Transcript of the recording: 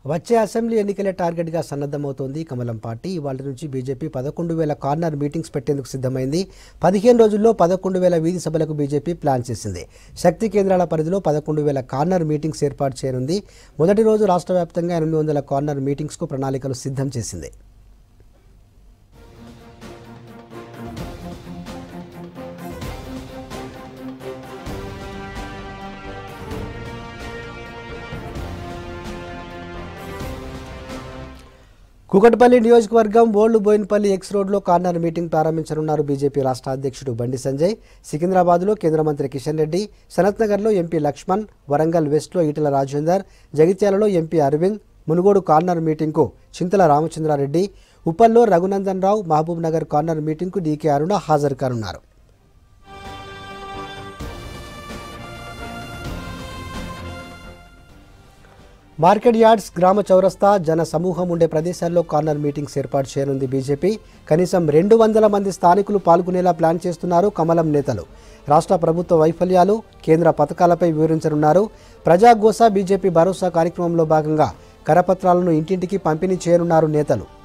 వచ్చే అసెంబ్లీ ఎన్నికలే టార్గెట్గా సన్నద్ధమవుతోంది కమలం పార్టీ ఇవాళ నుంచి బీజేపీ పదకొండు వేల కార్నర్ మీటింగ్స్ పెట్టేందుకు సిద్ధమైంది పదిహేను రోజుల్లో పదకొండు వేల వీధి సభలకు బీజేపీ ప్లాన్ చేసింది శక్తి కేంద్రాల పరిధిలో పదకొండు వేల కార్నర్ మీటింగ్స్ ఏర్పాటు చేయనుంది మొదటి రోజు రాష్ట్ర వ్యాప్తంగా ఎనిమిది వందల కార్నర్ మీటింగ్స్కు ప్రణాళికలు సిద్ధం చేసింది కూకట్పల్లి నియోజకవర్గం ఓల్డ్ బోయిన్పల్లి ఎక్స్ రోడ్లో కార్నర్ మీటింగ్ ప్రారంభించనున్నారు బీజేపీ రాష్ట్ర అధ్యక్షుడు బండి సంజయ్ సికింద్రాబాద్లో కేంద్ర మంత్రి కిషన్ రెడ్డి సనత్ నగర్లో ఎంపీ లక్ష్మణ్ వరంగల్ వెస్ట్లో ఈటల రాజేందర్ జగిత్యాలలో ఎంపీ అరవింద్ మునుగోడు కార్నర్ మీటింగ్కు చింతల రామచంద్రారెడ్డి ఉప్పల్లో రఘునందన్ రావు మహబూబ్ నగర్ కార్నర్ మీటింగ్కు డీకే అరుణ హాజరు కానున్నారు మార్కెట్ యార్డ్స్ గ్రామ చౌరస్తా జన సమూహం ఉండే ప్రదేశాల్లో కార్నర్ మీటింగ్స్ ఏర్పాటు చేయనుంది బీజేపీ కనీసం రెండు వందల మంది స్థానికులు పాల్గొనేలా ప్లాన్ చేస్తున్నారు కమలం నేతలు రాష్ట్ర ప్రభుత్వ వైఫల్యాలు కేంద్ర పథకాలపై వివరించనున్నారు ప్రజాగోస బీజేపీ భరోసా కార్యక్రమంలో భాగంగా కరపత్రాలను ఇంటింటికి పంపిణీ చేయనున్నారు నేతలు